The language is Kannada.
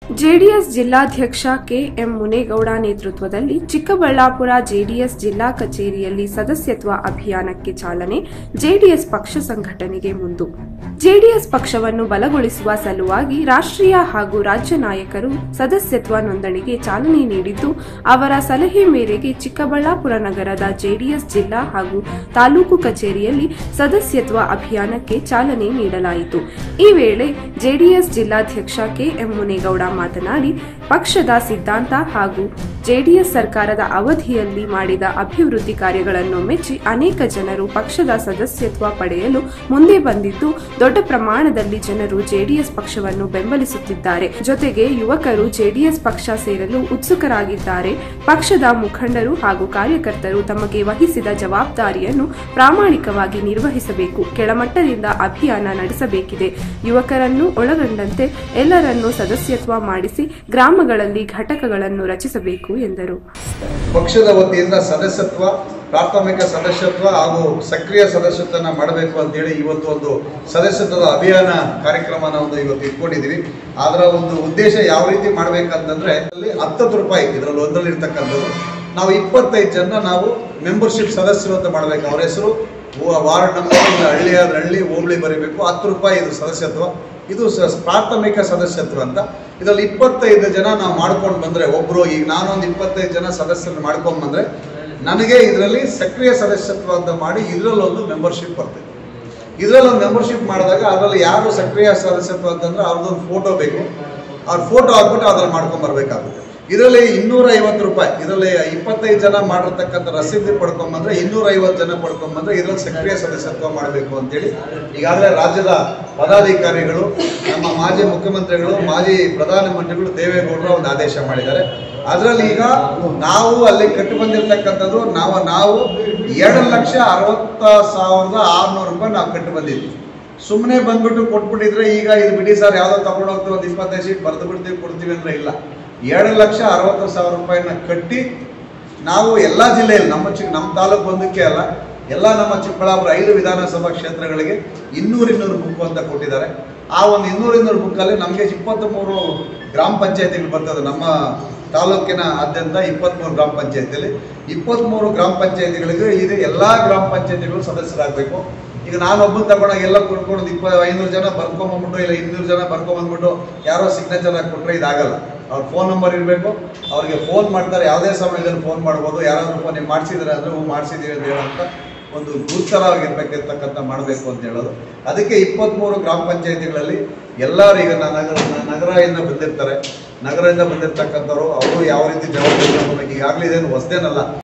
ಜೆಡಿಎಸ್ ಜಿಲ್ಲಾಧ್ಯಕ್ಷ ಕೆಎಂ ಮುನೇಗೌಡ ನೇತೃತ್ವದಲ್ಲಿ ಚಿಕ್ಕಬಳ್ಳಾಪುರ ಜೆಡಿಎಸ್ ಜಿಲ್ಲಾ ಕಚೇರಿಯಲ್ಲಿ ಸದಸ್ಯತ್ವ ಅಭಿಯಾನಕ್ಕೆ ಚಾಲನೆ ಜೆಡಿಎಸ್ ಪಕ್ಷ ಸಂಘಟನೆಗೆ ಮುಂದು ಜೆಡಿಎಸ್ ಪಕ್ಷವನ್ನು ಬಲಗೊಳಿಸುವ ಸಲುವಾಗಿ ರಾಷ್ಟ್ರೀಯ ಹಾಗೂ ರಾಜ್ಯ ನಾಯಕರು ಸದಸ್ಯತ್ವ ನೋಂದಣಿಗೆ ಚಾಲನೆ ನೀಡಿದ್ದು ಅವರ ಸಲಹೆ ಮೇರೆಗೆ ಚಿಕ್ಕಬಳ್ಳಾಪುರ ನಗರದ ಜೆಡಿಎಸ್ ಜಿಲ್ಲಾ ಹಾಗೂ ತಾಲೂಕು ಕಚೇರಿಯಲ್ಲಿ ಸದಸ್ಯತ್ವ ಅಭಿಯಾನಕ್ಕೆ ಚಾಲನೆ ನೀಡಲಾಯಿತು ಈ ವೇಳೆ ಜೆಡಿಎಸ್ ಜಿಲ್ಲಾಧ್ಯಕ್ಷ ಕೆಎಂ ಮುನೇಗೌಡ ಮಾತನಾಡಿ ಪಕ್ಷದ ಸಿದ್ಧಾಂತ ಹಾಗೂ ಜೆಡಿಎಸ್ ಸರ್ಕಾರದ ಅವಧಿಯಲ್ಲಿ ಮಾಡಿದ ಅಭಿವೃದ್ಧಿ ಕಾರ್ಯಗಳನ್ನು ಮೆಚ್ಚಿ ಅನೇಕ ಜನರು ಪಕ್ಷದ ಸದಸ್ಯತ್ವ ಪಡೆಯಲು ಮುಂದೆ ಬಂದಿದ್ದು ದೊಡ್ಡ ಪ್ರಮಾಣದಲ್ಲಿ ಜನರು ಜೆಡಿಎಸ್ ಪಕ್ಷವನ್ನು ಬೆಂಬಲಿಸುತ್ತಿದ್ದಾರೆ ಜೊತೆಗೆ ಯುವಕರು ಜೆಡಿಎಸ್ ಪಕ್ಷ ಸೇರಲು ಉತ್ಸುಕರಾಗಿದ್ದಾರೆ ಪಕ್ಷದ ಮುಖಂಡರು ಹಾಗೂ ಕಾರ್ಯಕರ್ತರು ತಮಗೆ ವಹಿಸಿದ ಜವಾಬ್ದಾರಿಯನ್ನು ಪ್ರಾಮಾಣಿಕವಾಗಿ ನಿರ್ವಹಿಸಬೇಕು ಕೆಳಮಟ್ಟದಿಂದ ಅಭಿಯಾನ ನಡೆಸಬೇಕಿದೆ ಯುವಕರನ್ನು ಒಳಗೊಂಡಂತೆ ಎಲ್ಲರನ್ನೂ ಸದಸ್ಯತ್ವ ಮಾಡಿಸಿ ಗ್ರಾಮಗಳಲ್ಲಿ ಘಟಕಗಳನ್ನು ರಚಿಸಬೇಕು ಎಂದರು ಪಕ್ಷದ ವತಿಯಿಂದ ಸದಸ್ಯತ್ವ ಪ್ರಾಥಮಿಕ ಸದಸ್ಯತ್ವ ಹಾಗೂ ಸಕ್ರಿಯ ಸದಸ್ಯತ್ವನ ಮಾಡಬೇಕು ಅಂತೇಳಿ ಇವತ್ತು ಒಂದು ಸದಸ್ಯತ್ವದ ಅಭಿಯಾನ ಕಾರ್ಯಕ್ರಮನ ಒಂದು ಇವತ್ತು ಇಟ್ಕೊಂಡಿದ್ದೀವಿ ಅದರ ಒಂದು ಉದ್ದೇಶ ಯಾವ ರೀತಿ ಮಾಡ್ಬೇಕಂತಂದ್ರೆ ಅಲ್ಲಿ ಹತ್ತತ್ತು ರೂಪಾಯಿ ಇದರಲ್ಲಿ ಒಂದರಲ್ಲಿ ಇರ್ತಕ್ಕಂಥದ್ದು ನಾವು ಇಪ್ಪತ್ತೈದು ಜನ ನಾವು ಮೆಂಬರ್ಶಿಪ್ ಸದಸ್ಯರು ಅಂತ ಮಾಡ್ಬೇಕು ಅವ್ರ ಹೆಸರು ವಾರ್ಡ್ ನಂಬರ್ ಇಲ್ಲ ಹಳ್ಳಿ ಆದ್ರೆ ಹಳ್ಳಿ ಹೋಬಳಿ ಬರೀಬೇಕು ಹತ್ತು ರೂಪಾಯಿ ಇದು ಸದಸ್ಯತ್ವ ಇದು ಸ- ಪ್ರಾಥಮಿಕ ಸದಸ್ಯತ್ವ ಅಂತ ಇದರಲ್ಲಿ ಇಪ್ಪತ್ತೈದು ಜನ ನಾವು ಮಾಡ್ಕೊಂಡು ಬಂದ್ರೆ ಒಬ್ರು ಈಗ ನಾನೊಂದು ಇಪ್ಪತ್ತೈದು ಜನ ಸದಸ್ಯರನ್ನ ಮಾಡ್ಕೊಂಡು ಬಂದ್ರೆ ನನಗೆ ಇದರಲ್ಲಿ ಸಕ್ರಿಯ ಸದಸ್ಯತ್ವ ಅಂತ ಮಾಡಿ ಇದರಲ್ಲೊಂದು ಮೆಂಬರ್ಶಿಪ್ ಬರ್ತದೆ ಇದರಲ್ಲಿ ಒಂದು ಮೆಂಬರ್ಶಿಪ್ ಮಾಡಿದಾಗ ಅದರಲ್ಲಿ ಯಾರು ಸಕ್ರಿಯ ಸದಸ್ಯತ್ವ ಅಂತಂದ್ರೆ ಅವ್ರದ್ದೊಂದು ಫೋಟೋ ಬೇಕು ಅವ್ರ ಫೋಟೋ ಹಾಕ್ಬಿಟ್ಟು ಅದ್ರಲ್ಲಿ ಮಾಡ್ಕೊಂಡ್ ಬರ್ಬೇಕಾಗುತ್ತೆ ಇದರಲ್ಲಿ ಇನ್ನೂರ ಐವತ್ತು ರೂಪಾಯಿ ಇದರಲ್ಲಿ ಇಪ್ಪತ್ತೈದು ಜನ ಮಾಡಿರ್ತಕ್ಕಂಥ ರಸೀದಿ ಪಡ್ಕೊಂಬಂದ್ರೆ ಇನ್ನೂರ ಐವತ್ತು ಜನ ಪಡ್ಕೊಂಬಂದ್ರೆ ಇದರಲ್ಲಿ ಸಕ್ರಿಯ ಸದಸ್ಯತ್ವ ಮಾಡಬೇಕು ಅಂತೇಳಿ ಈಗಾಗಲೇ ರಾಜ್ಯದ ಪದಾಧಿಕಾರಿಗಳು ನಮ್ಮ ಮಾಜಿ ಮುಖ್ಯಮಂತ್ರಿಗಳು ಮಾಜಿ ಪ್ರಧಾನಮಂತ್ರಿಗಳು ದೇವೇಗೌಡರು ಒಂದು ಆದೇಶ ಮಾಡಿದ್ದಾರೆ ಅದರಲ್ಲಿ ಈಗ ನಾವು ಅಲ್ಲಿ ಕಟ್ಟಿ ಬಂದಿರತಕ್ಕಂಥದ್ದು ನಾವು ನಾವು ಎರಡು ಲಕ್ಷ ಅರವತ್ತ ಸಾವಿರದ ಆರುನೂರು ರೂಪಾಯಿ ನಾವು ಕಟ್ಟಿ ಬಂದಿದ್ವಿ ಸುಮ್ಮನೆ ಬಂದ್ಬಿಟ್ಟು ಕೊಟ್ಬಿಟ್ಟಿದ್ರೆ ಈಗ ಇದು ಬಿಡಿ ಸರ್ ಯಾವುದೋ ತಗೊಂಡು ಹೋಗ್ತೀವಿ ಒಂದು ಇಪ್ಪತ್ತೈದು ಸೀಟ್ ಬರೆದು ಬಿಡ್ತೀವಿ ಕೊಡ್ತೀವಿ ಅಂದ್ರೆ ಇಲ್ಲ ಎರಡು ಲಕ್ಷ ಅರವತ್ತು ಸಾವಿರ ರೂಪಾಯಿನ ಕಟ್ಟಿ ನಾವು ಎಲ್ಲ ಜಿಲ್ಲೆಯಲ್ಲಿ ನಮ್ಮ ಚಿಕ್ಕ ನಮ್ಮ ತಾಲೂಕು ಒಂದಕ್ಕೆ ಅಲ್ಲ ಎಲ್ಲ ನಮ್ಮ ಚಿಕ್ಕಬಳ್ಳಾಪುರ ಐದು ವಿಧಾನಸಭಾ ಕ್ಷೇತ್ರಗಳಿಗೆ ಇನ್ನೂರು ಇನ್ನೂರು ಬುಕ್ ಅಂತ ಕೊಟ್ಟಿದ್ದಾರೆ ಆ ಒಂದು ಇನ್ನೂರು ಇನ್ನೂರು ಬುಕ್ಕಲ್ಲಿ ನಮಗೆ ಇಪ್ಪತ್ತ್ಮೂರು ಗ್ರಾಮ ಪಂಚಾಯತಿಗಳು ಬರ್ತದೆ ನಮ್ಮ ತಾಲೂಕಿನ ಆದ್ಯಂತ ಇಪ್ಪತ್ತ್ಮೂರು ಗ್ರಾಮ ಪಂಚಾಯತಿಯಲ್ಲಿ ಇಪ್ಪತ್ತ್ಮೂರು ಗ್ರಾಮ ಪಂಚಾಯತಿಗಳಿಗೆ ಇದು ಎಲ್ಲ ಗ್ರಾಮ ಪಂಚಾಯತಿಗಳು ಸದಸ್ಯರಾಗಬೇಕು ಈಗ ನಾನು ಒಬ್ಬನ ತಗೊಂಡಾಗ ಎಲ್ಲ ಕೊಡ್ಕೊಂಡು ಇಪ್ಪ ಐನೂರು ಜನ ಬರ್ಕೊಂಬಂದ್ಬಿಟ್ಟು ಇಲ್ಲ ಇನ್ನೂರು ಜನ ಬರ್ಕೊಂಬಂದ್ಬಿಟ್ಟು ಯಾರೋ ಸಿಗ್ನೇಚರ್ ಹಾಕಿ ಕೊಟ್ಟರೆ ಇದಾಗಲ್ಲ ಅವ್ರ ಫೋನ್ ನಂಬರ್ ಇರಬೇಕು ಅವ್ರಿಗೆ ಫೋನ್ ಮಾಡ್ತಾರೆ ಯಾವುದೇ ಸಮಯದಲ್ಲಿ ಫೋನ್ ಮಾಡ್ಬೋದು ಯಾರಾದರೂ ಫೋನ್ ನೀವು ಮಾಡಿಸಿದ್ರೆ ಅಂದರೆ ಹ್ಞೂ ಮಾಡಿಸಿದ್ದೀವಿ ಅಂತ ಹೇಳೋಂಥ ಒಂದು ಗುರುತರವಾಗಿರ್ಬೇಕಿರ್ತಕ್ಕಂಥ ಮಾಡಬೇಕು ಅಂತ ಹೇಳೋದು ಅದಕ್ಕೆ ಇಪ್ಪತ್ತ್ಮೂರು ಗ್ರಾಮ ಪಂಚಾಯತಿಗಳಲ್ಲಿ ಎಲ್ಲರೂ ಈಗ ನ- ನಗರ ನ- ನಗರದಿಂದ ಬಂದಿರ್ತಾರೆ ನಗರದಿಂದ ಬಂದಿರ್ತಕ್ಕಂಥವ್ರು ಅವರು ಯಾವ ರೀತಿ ಜವಾಬ್ದಾರಿ ತಗೋಬೇಕು ಈಗಾಗಲೇ ಇದೇನು ಹೊಸದೇನಲ್ಲ